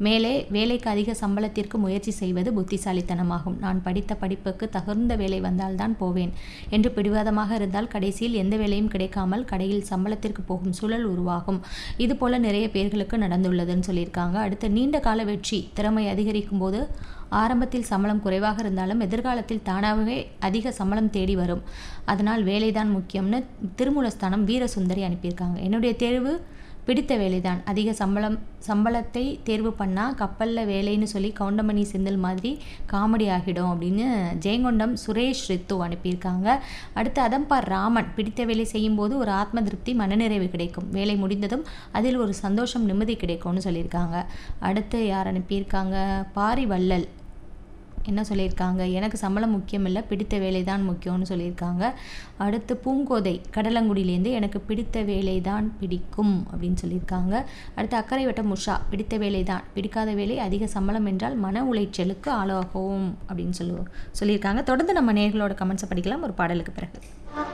மேலே வேலைக்கு அதிக சம்பளத்திற்கு முயற்சி செய்வது புத்திசாலித்தனமாகும் நான் படித்த படிப்புக்கு தகுந்த வேலை வந்தால்தான் போவேன் என்று பிடிவாதமாக இருந்தால் கடைசியில் எந்த வேலையும் கிடைக்காமல் கடையில் சம்பளத்திற்கு போகும் சூழல் உருவாகும் இது போல நிறைய பேர்களுக்கு நடந்துள்ளதுன்னு சொல்லியிருக்காங்க அடுத்து நீண்ட கால வெற்றி திறமை அதிகரிக்கும் போது ஆரம்பத்தில் சம்பளம் குறைவாக இருந்தாலும் எதிர்காலத்தில் தானாகவே அதிக சம்பளம் தேடி வரும் அதனால் வேலைதான் முக்கியம்னு திருமூலஸ்தானம் வீரசுந்தரி அனுப்பியிருக்காங்க என்னுடைய தேர்வு பிடித்த வேலைதான் அதிக சம்பளம் சம்பளத்தை தேர்வு பண்ணால் கப்பலில் வேலைன்னு சொல்லி கவுண்டமணி செந்தில் மாதிரி காமெடி ஆகிடும் அப்படின்னு ஜெயங்கொண்டம் சுரேஷ் ரித்து அனுப்பியிருக்காங்க அடுத்து அதம்பார் ராமன் பிடித்த வேலை செய்யும்போது ஒரு ஆத்ம திருப்தி மனநிறைவு கிடைக்கும் வேலை முடிந்ததும் அதில் ஒரு சந்தோஷம் நிம்மதி கிடைக்கும்னு சொல்லியிருக்காங்க அடுத்து யார் அனுப்பியிருக்காங்க பாரி வள்ளல் என்ன சொல்லியிருக்காங்க எனக்கு சம்பளம் முக்கியம் இல்லை பிடித்த வேலை தான் முக்கியம்னு சொல்லியிருக்காங்க அடுத்து பூங்கோதை கடலங்குடியிலேருந்து எனக்கு பிடித்த வேலை தான் பிடிக்கும் அப்படின்னு சொல்லியிருக்காங்க அடுத்து அக்கறை வட்டம் உஷா பிடித்த வேலை தான் பிடிக்காத வேலை அதிக சம்பளம் என்றால் மன உளைச்சலுக்கு ஆளாகும் அப்படின்னு சொல்லு சொல்லியிருக்காங்க தொடர்ந்து நம்ம நேர்களோட கமெண்ட்ஸை படிக்கலாம் ஒரு பாடலுக்கு பிறகு